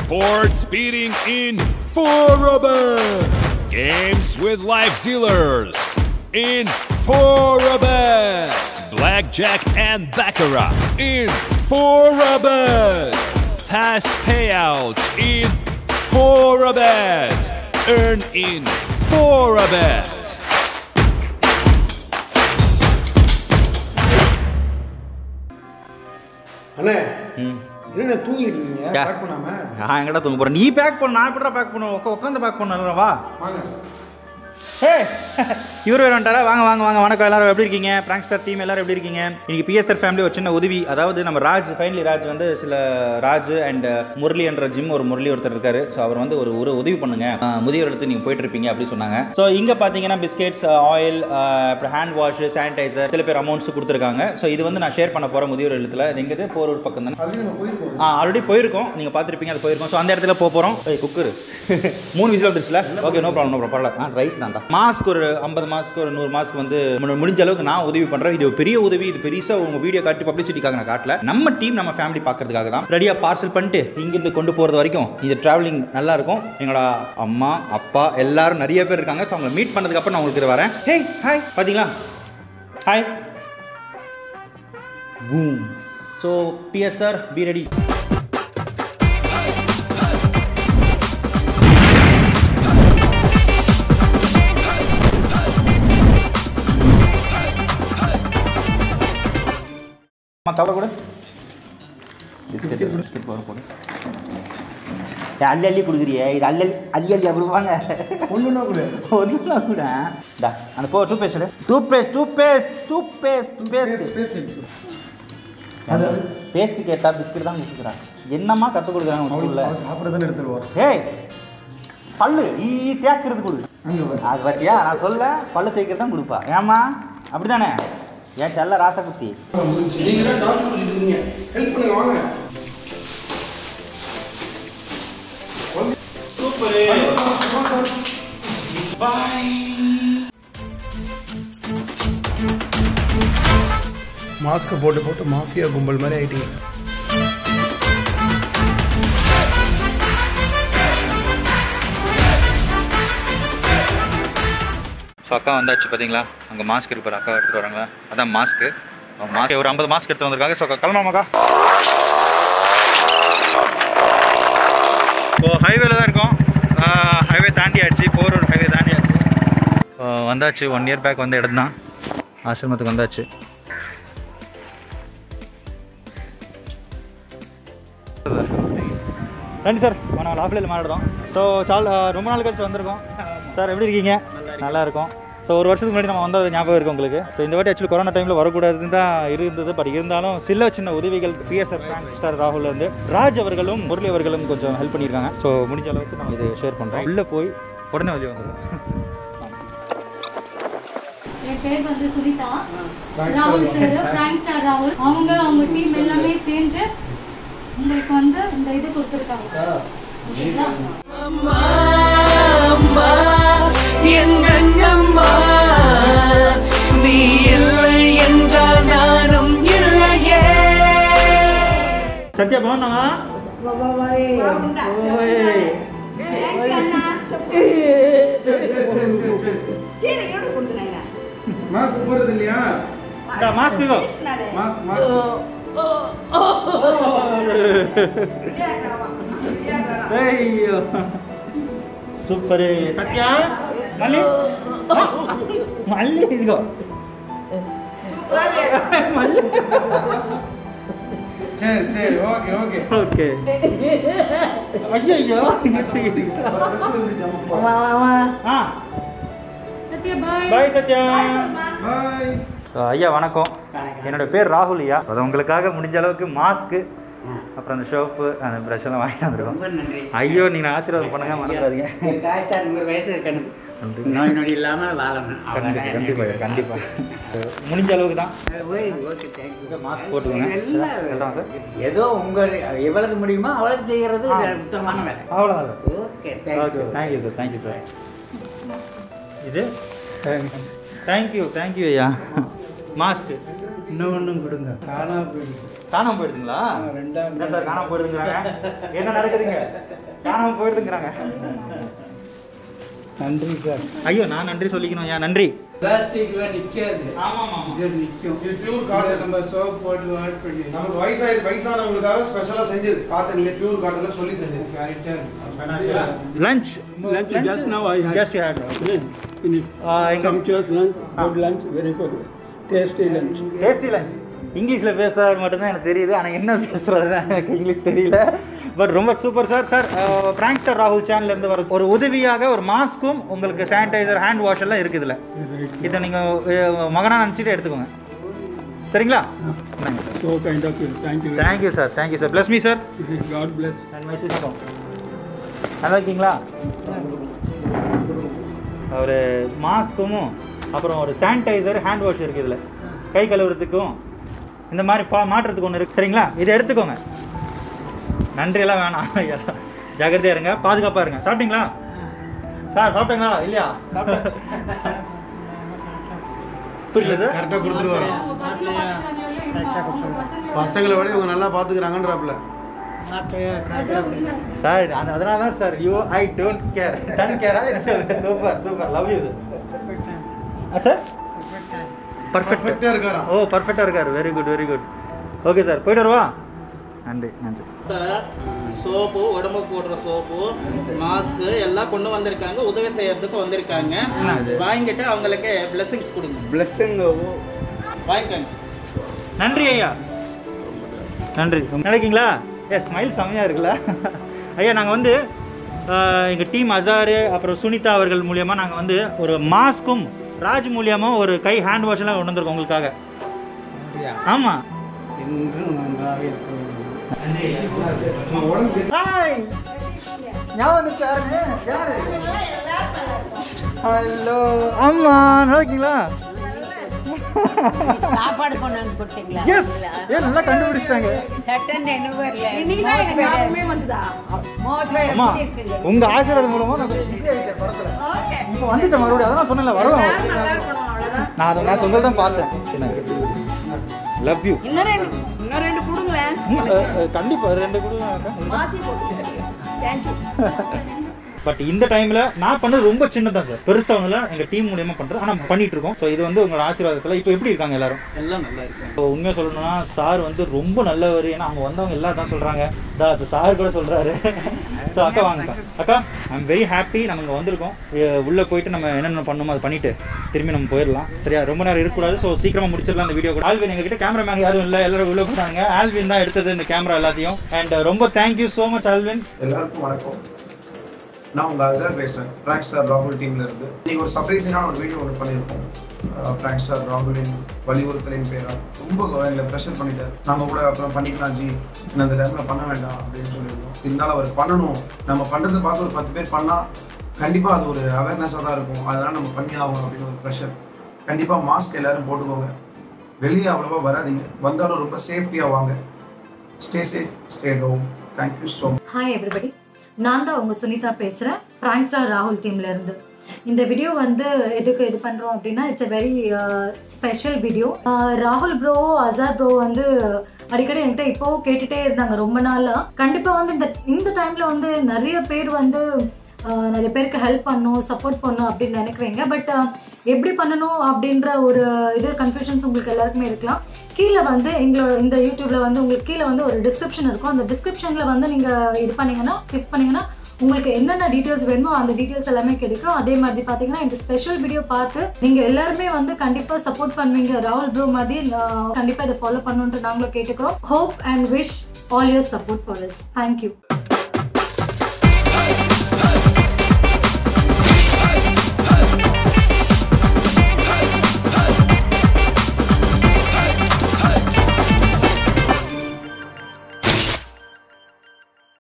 Sports betting in Forabet. Games with live dealers in Forabet. Blackjack and Baccarat in Forabet. Fast payouts in Forabet. Earn in Forabet. அண்ணே என்ன தூங்கிட்டு இருக்கீங்க யா. Back பண்ணாம நான் எங்கடா தூங்க போறேன் நீ பேக் பண்ண நான் எப்படா பேக் பண்ண உட்கா உட்காந்து பேக் பண்ணல வா வாங்க ஹே இவர் வேறு வந்துட்டாரா வாங்க வாங்க வாங்க வணக்கம் எல்லாரும் எப்படி இருக்கீங்க பிராங்க் ஸ்டார் டீம் எல்லாரும் எப்படி இருக்கீங்க இன்னைக்கு பிஎஸ்ஆர் ஃபேமிலி ஒரு சின்ன உதவி அதாவது நம்ம ராஜ் ஃபைனலி ராஜ் வந்து சில ராஜ் அண்ட் முரளி என்ற ஜிம் ஒரு முரளி ஒருத்தர் இருக்காரு ஸோ அவர் வந்து ஒரு ஒரு உதவி பண்ணுங்க அஹ், முதியோர் இடத்து நீங்கள் போயிட்டு இருப்பீங்க அப்படின்னு சொன்னாங்க ஸோ இங்கே பார்த்தீங்கன்னா பிஸ்கெட்ஸ் ஆயில் அப்புறம் ஹேண்ட் வாஷ் சானிடைசர் சில பேர் அமௌண்ட்ஸ் கொடுத்துருக்காங்க ஸோ இது வந்து நான் ஷேர் பண்ண போகிறேன் முதியோர் இல்லத்தில் இது எங்கே போரூர் பக்கம் தானே ஆல்ரெடி நம்ம போயிருக்கோம் ஆ ஆல்ரெடி போயிருக்கோம் நீங்கள் பார்த்துருப்பீங்க அது போயிருக்கோம் ஸோ அந்த இடத்துல போக போகிறோம் ஏய் குக்கர் மூணு விசில் வந்துருச்சுல okay no problem no problem பரவாயில்ல ஆ ரைஸ் தான்டா மாஸ்க் ஒரு ஐம்பது மாஸ்க்கு ஒரு நூறு மாஸ்க் வந்து முடி- முடிஞ்ச அளவுக்கு நான் உதவி பண்ணுறேன் இது ஒரு பெரிய உதவி இது பெருசாக உங்கள் வீடியோ காட்டி பப்ளிசிட்டிக்காக நான் காட்டல நம்ம டீம் நம்ம ஃபேமிலி பார்க்கறதுக்காக தான் ரெடியாக பார்சல் பண்ணிட்டு இங்கிருந்து கொண்டு போகிறது வரைக்கும் இந்த ட்ராவலிங் நல்லா இருக்கும் எங்களோட அம்மா அப்பா எல்லாரும் நிறைய பேர் இருக்காங்க ஸோ அவங்களை மீட் பண்ணதுக்கப்புறம் நான் உங்களுக்கு வரேன் ஹே ஹாய் பார்த்தீங்களா ஹாய் பூம் ஸோ பிஎஸ்ஆர் பி ரெடி அம்மா தவளை கூட பிஸ்கெட் பிஸ்கெட் போட போடு ஏய், அள்ளி அள்ளி கொடுக்குறியே இது அள்ளி அள்ளி அள்ளி அள்ளி அப்படி வாங்க ஒண்ணுனா கூட ஒன்றுனா கூட டா அந்த போ toothpaste toothpaste toothpaste toothpaste paste பேசு பேஸ்ட் கேட்டா பிஸ்கெட் தான் கொடுக்குறான் என்னம்மா கற்றுக் கொடுக்குறாங்க உங்க ஸ்கூலில் அவர் சாப்பிட்றதானே எடுத்துருவார் ஏய் பல்லு ஈ தேக்கிறது கொடு அங்க வா. அது பார்த்தியா நான் சொல்ல பல்லு தேய்க்கிறது தான் கொடுப்பா ஏம்மா அப்படிதானே ஏன் செல்ல ராசகுத்தி முடிஞ்சு நீங்க தான் டாக்டர் முடிச்சிட்டு இருக்கீங்க ஹெல்ப் பண்ணுங்க வாங்க மாஸ்க்கை போட்டு போட்டு மாஃபியா கும்பல் மாதிரி ஆயிட்டீங்க ஸோ அக்கா வந்தாச்சு பார்த்தீங்களா அங்கே மாஸ்க் இருப்பார் அக்கா எடுத்துட்டு வராங்களா அதான் மாஸ்க்கு மாஸ்க் ஒரு ஐம்பது மாஸ்க் எடுத்து வந்திருக்காங்க ஸோ கிளம்பாமாக்கா ஸோ ஹைவேல தான் இருக்கோம் ஹைவே தாண்டியாச்சு போரூர் ஹைவே தாண்டியாச்சு ஸோ வந்தாச்சு ஒன் இயர் பேக் வந்த இடம் தான் ஆசிரமத்துக்கு வந்தாச்சு நன்றி சார் நாங்கள் ஆஃப்லைனில் மாறிடுறோம் ஸோ சால் ரொம்ப நாள் கழிச்சு வந்திருக்கோம் சார் எப்படி இருக்கீங்க நல்லா இருக்கும் ஸோ ஒரு வருஷத்துக்கு முன்னாடி நம்ம வந்தது ஞாபகம் இருக்கு உங்களுக்கு ஸோ இந்த வாட்டி ஆக்சுவலி கொரோனா டைமில் வரக்கூடாதுன்னு தான் இருந்தது பட் இருந்தாலும் சில சின்ன உதவிகள் பிஎஸ்ஆர் ஸ்டார் ராகுல் வந்து ராஜ் அவர்களும் முரளி அவர்களும் கொஞ்சம் ஹெல்ப் பண்ணியிருக்காங்க ஸோ முடிஞ்ச அளவுக்கு நம்ம இது ஷேர் பண்ணுறோம் உள்ளே போய் உடனே வெளியே வந்துடுவோம் என் பேர் வந்து சுனிதா ராகுல் சார் பிராங்க் ஸ்டார் ராகுல் அவங்க அவங்க டீம் எல்லாமே சேர்ந்து உங்களுக்கு வந்து இந்த இது கொடுத்துருக்காங்க ஓகேங்களா அம்மா அம்மா என் கண்ணம்மா நீ இல்லை என்றால் நானும் இல்லையே சத்யா பவனவா மாஸ்க் போடுறது இல்லையா மாஸ்க் மாஸ்க் மாஸ்க் ஐயோ சூப்பர் சத்யா மல்லி மல்லி இதுகோ சரி சரி ஓகே ஓகே ஓகே ஐயோ ஐயோ ஆ சத்யா பாய் பாய் சத்யா பாய் ஐயா வணக்கம் என்னோட பேர் ராகுல் ஐயா அது உங்களுக்காக முடிஞ்ச அளவுக்கு மாஸ்க்கு அப்புறம் அந்த ஷோப்பு அந்த ப்ரஷ் எல்லாம் வாங்கிட்டு வந்துருக்கோம் ரொம்ப நன்றி ஐயோ நீங்க ஆசீர்வாதம் பண்ணுங்க மறந்துடாதீங்க தாய் சார் நூறு வயசு இருக்கணும் நோய் நொடி இல்லாமல் வாழணும் கண்டிப்பா கண்டிப்பா கண்டிப்பா முடிஞ்ச அளவுக்கு தான் ஓகே தேங்க்யூ மாஸ்க் போட்டுக்கோங்க எல்லாம் சொல்லுங்க சார் ஏதோ உங்கள் எவ்வளவு முடியுமோ அவ்வளவு செய்கிறது உத்தமமான வேலை அவ்வளோதான் sir okay okay thank you thank you sir thank you sir இது தேங்க்யூ தேங்க்யூ ஐயா மாஸ்க்கு இன்னும் ஒன்றும் கொடுங்க காணா போயிடுது காணாம போயிடுதுங்களா ரெண்டாம் என்ன சார் காணாம போயிடுதுங்கிறாங்க என்ன நடக்குதுங்க காணாம போயிடுதுங்கிறாங்க நன்றி சார் ஐயோ நான் நன்றி சொல்லிக்கணும் ஏன் நன்றி பிளாஸ்டிக்லாம் நிற்காது ஆமாம் இது நிற்கும் இது பியூர் காட்டன் நம்ம சோப் போட்டு வாட் பண்ணி நமக்கு வயசாயி வயசானவங்களுக்காக ஸ்பெஷலா செஞ்சது காட்டன்ல பியூர் காட்டன்ல சொல்லி செஞ்சது கரெக்டாக இருக்கும் lunch Lunch just now I had. Just had Finished. எங்க Sumptuous lunch, good lunch, very good. Tasty lunch. Tasty lunch இங்கிலீஷில் பேசுறது மட்டும்தான் எனக்கு தெரியுது ஆனால் என்ன பேசுறது எனக்கு இங்கிலீஷ் தெரியல பட் ரொம்ப சூப்பர் சார் சார் பிராங்க்ஸ்டர் ராகுல் சேனல்லேருந்து வர ஒரு உதவியாக ஒரு மாஸ்க்கும் உங்களுக்கு சானிடைசர் ஹேண்ட் வாஷ் எல்லாம் இருக்குதுல இதை நீங்கள் மகனாக நினச்சிட்டு எடுத்துக்கோங்க சரிங்களா இந்தாங்க sir So kind of you. Thank you. very thank you sir thank you sir bless me sir much. God bless. And my system நல்லா இருக்கீங்களா ஒரு மாஸ்க்கும் அப்புறம் ஒரு சானிடைசர் ஹேண்ட் வாஷ் இருக்குது இதில் கை கழுவுறதுக்கும் இந்த மாதிரி பா மாட்டுறதுக்கு ஒன்று இருக்குது சரிங்களா இதை எடுத்துக்கோங்க நன்றியெல்லாம் வேணாம் ஐயா ஜாக்கிரதையா இருங்க பாதுகாப்பாக இருங்க சாப்பிட்டீங்களா சார் சாப்பிட்டீங்களா இல்லையா புரியல சார் கரெக்டாக கொடுத்துட்டு வரோம் அவங்க பசங்க பார்த்துக்கிறாங்களோ இல்லையோ, அவங்க பசங்களை பசங்களை விட இவங்க நல்லா பார்த்துக்கிறாங்கன்றாப்புல அதான் உண்மை. சார் அந்த அதனால தான் sir you I don't care don't கேரா super super love you sir perfect பர்ஃபெக்டாக இருக்காராம் ஓ பர்ஃபெக்டாக இருக்கார் very good very good okay sir போயிட்டு வருவா நன்றி நன்றி சோப்பு உடம்புக்கு போடுற சோப்பு மாஸ்க்கு எல்லாம் கொண்டு வந்திருக்காங்க உதவி செய்யறதுக்கு வந்திருக்காங்க வாங்கிட்டு அவங்களுக்கு பிளெஸிங்ஸ் கொடுங்க பிளஸ்ஸுங்க வாங்கிக்கோங்க நன்றி ஐயா நன்றி நினைக்கிங்களா ஏ ஸ்மைல் செம்மையாக இருக்குல்ல ஐயா நாங்கள் வந்து எங்கள் டீம் அசாரு அப்புறம் சுனிதா அவர்கள் மூலியமாக நாங்கள் வந்து ஒரு மாஸ்க்கும் ராஜ் மூலியமாக ஒரு கை ஹேண்ட் வாஷ் எல்லாம் கொண்டு வந்திருக்கோம் உங்களுக்காக ஆமாம் என்றும் நன்றாக இருக்க வேண்டும் ஹாய் ஞாபகம் வந்துச்சு யாருங்க யாரு ஹலோ ஆமா நல்லா இருக்கீங்களா சாப்பாடு கொண்டாந்து கொடுத்தீங்களா எஸ் ஏன் நல்லா கண்டுபிடிச்சிட்டாங்க சட்டன் எனக்கு வரல மோட் வேற அம்மா எப்படி இருக்குங்க உங்க ஆசீர்வாதம் மூலமா நான் கொஞ்சம் busy ஆயிட்டேன் படத்துல இப்போ வந்துட்டேன் மறுபடியும் அதான் சொன்னேன்ல வரும் நான் அதை நான் உங்களை தான் பார்த்தேன் லவ் யூ இன்னும் ரெண்டு இன்னும் ரெண்டு கொடுங்களேன் கண்டிப்பா ரெண்டு கூட மாத்தி போட்டு தேங்க்யூ பட் இந்த டைம்ல நான் பண்ணது ரொம்ப சின்னதான் சார் பெருசா ஒண்ணுல எங்க டீம் மூலியமா பண்றோம் ஆனா பண்ணிட்டு இருக்கோம் ஸோ இது வந்து உங்களோட ஆசீர்வாதத்துல இப்போ எப்படி இருக்காங்க எல்லாரும் எல்லாம் நல்லா இருக்கு இப்போ உண்மையா சொல்லணும்னா சார் வந்து ரொம்ப நல்லவர் ஏன்னா அவங்க வந்தவங்க எல்லாம் தான் சொல்றாங்க தா இப்போ சார் கூட சொல்றாரு ஸோ அக்கா வாங்க அக்கா. அக்கா ஐ எம் வெரி ஹாப்பி நம்ம இங்கே வந்திருக்கோம் எ- உள்ள போயிட்டு நம்ம என்னென்ன பண்ணணுமோ அதை பண்ணிட்டு திரும்பி நம்ம போயிடலாம் சரியா ரொம்ப நேரம் இருக்கக்கூடாது ஸோ சீக்கிரமா முடிச்சிடலாம் இந்த வீடியோ கூட ஆல்வின் எங்ககிட்ட கேமராமேன் யாரும் இல்லை எல்லாரும் உள்ள போனாங்க ஆல்வின் தான் எடுத்தது இந்த கேமரா எல்லாத்தையும் அண்ட் ரொம்ப தேங்க்யூ ஸோ மச் ஆல்வின் எல்லாருக்கும் வணக்கம் நான் உங்கள் அசர் பேசுகிறேன் பிராங்க் ஸ்டார் ராகுல் டீம்ல இருந்து நீங்கள் ஒரு சர்ப்ரைசிங்கான ஒரு வீடியோ ஒன்று பண்ணியிருக்கோம் பிராங்க் ஸ்டார் ராகுலின் வலியுறுத்தலின் பேராக ரொம்ப எங்களை ப்ரெஷர் பண்ணிட்டார் நாங்கள் கூட அப்புறம் பண்ணிக்கலாம் ஜி நான் இந்த டைமில் பண்ண வேண்டாம் அப்படின்னு சொல்லியிருந்தோம் இருந்தாலும் அவர் பண்ணணும் நம்ம பண்ணுறதை பார்த்து ஒரு பத்து பேர் பண்ணால் கண்டிப்பாக அது ஒரு அவேர்னஸாக தான் இருக்கும் அதனால் நம்ம பண்ணி ஆகணும் அப்படின்னு ஒரு ப்ரெஷர் கண்டிப்பாக மாஸ்க் எல்லாரும் போட்டுக்கோங்க வெளியே அவ்வளோவா வராதீங்க வந்தாலும் ரொம்ப சேஃப்டியாக வாங்க stay safe stay home thank you so much hi everybody நான் தான் உங்கள் சுனிதா பேசுகிறேன் பிராங்க்ஸ்டார் ராகுல் டீம்ல இருந்து இந்த வீடியோ வந்து எதுக்கு இது பண்ணுறோம் அப்படின்னா it's a very special video ராகுல் ப்ரோ அசார் ப்ரோ வந்து அடிக்கடி என்கிட்ட இப்போ கேட்டுட்டே இருந்தாங்க ரொம்ப நாளாக கண்டிப்பாக வந்து இந்த இந்த டைமில் வந்து நிறைய பேர் வந்து ஆஹ், நிறைய பேருக்கு ஹெல்ப் பண்ணணும் சப்போர்ட் பண்ணணும் அப்படின்னு நினைக்குவீங்க பட் எப்படி பண்ணணும் அப்படின்ற ஒரு இது கன்ஃபியூஷன்ஸ் உங்களுக்கு எல்லாருக்குமே இருக்கலாம் கீழே வந்து எங்களோட இந்த யூடியூப்ல வந்து உங்களுக்கு கீழே வந்து ஒரு டிஸ்கிரிப்ஷன் இருக்கும் அந்த டிஸ்கிரிப்ஷனில் வந்து நீங்கள் இது பண்ணீங்கன்னா கிளிக் பண்ணீங்கன்னா உங்களுக்கு என்னென்ன டீட்டெயில்ஸ் வேணுமோ அந்த டீட்டெயில்ஸ் எல்லாமே கிடைக்கும் அதே மாதிரி பார்த்தீங்கன்னா இந்த ஸ்பெஷல் வீடியோ பார்த்து நீங்கள் எல்லாருமே வந்து கண்டிப்பாக சப்போர்ட் பண்ணுவீங்க ராகுல் ப்ரோ மாதிரி கண்டிப்பாக இதை ஃபாலோ பண்ணுன்ட்டு நாங்களும் கேட்டுக்கிறோம் hope and wish all your support for us thank you